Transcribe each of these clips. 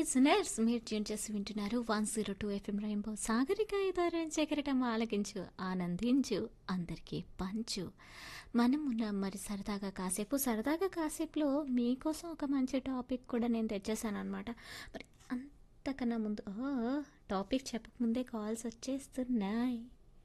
listeners మీరు tune చేసి వింటున్నారు one zero two FM Rainbow Sagarika ఐదారం చకరటం ఆలకించు ఆనందించు అందరికీ పంచు మనం ఉన్నాం మరి సరదాగా కాసేపు సరదాగా కాసేపులో మీకోసం ఒక మంచి టాపిక్ కూడా నేను తెచ్చేసాను అనమాట మరి అంతకన్నా ముందు ఓ, టాపిక్ చెప్పకముందే కాల్స్ వచ్చేస్తున్నాయి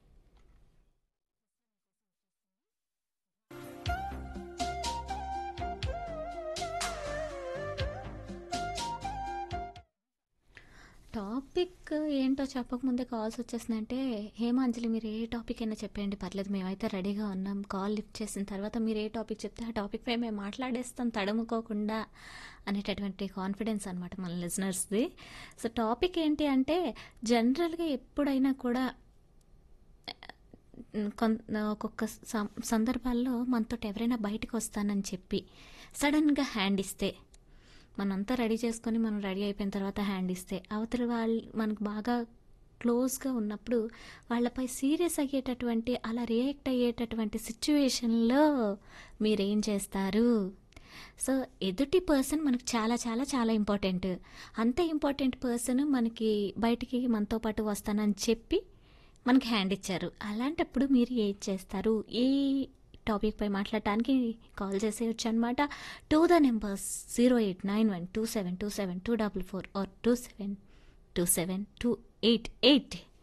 టాపిక్ ఏంటో చెప్పకముందే కాల్స్ వచ్చేసిందంటే హేమాంజలి మీరు ఏ టాపిక్ అయినా చెప్పండి పర్లేదు మేమైతే రెడీగా ఉన్నాం కాల్ లిఫ్ట్ చేసిన తర్వాత మీరు ఏ టాపిక్ చెప్తే ఆ టాపిక్ పై మేము మాట్లాడేస్తాం తడుముకోకుండా అనేటటువంటి కాన్ఫిడెన్స్ అనమాట మన లిజనర్స్ది సో టాపిక్ ఏంటి అంటే జనరల్గా ఎప్పుడైనా కూడా కొన్ ఒక్కొక్క సం- సందర్భాల్లో మనతో ఎవరైనా బయటకు వస్తానని చెప్పి సడన్గా హ్యాండ్ ఇస్తే మనంతా రెడీ చేసుకొని మనం రెడీ అయిపోయిన తర్వాత హ్యాండ్ ఇస్తే అవతల వాళ్ళు మనకు బాగా క్లోజ్గా ఉన్నప్పుడు వాళ్ళపై సీరియస్ అయ్యేటటువంటి అలా రియాక్ట్ అయ్యేటటువంటి సిచ్యువేషన్లో మీరేం చేస్తారు సో ఎదుటి పర్సన్ మనకు చాలా చాలా చాలా ఇంపార్టెంట్ అంత ఇంపార్టెంట్ పర్సన్ మనకి బయటికి మనతో పాటు వస్తానని చెప్పి మనకి హ్యాండ్ ఇచ్చారు అలాంటప్పుడు మీరు ఏం చేస్తారు ఏ టాపిక్ పై మాట్లాడటానికి కాల్ చేసేయచ్చు అనమాట to the numbers zero eight nine one two seven two seven two double four or two seven two seven two eight eight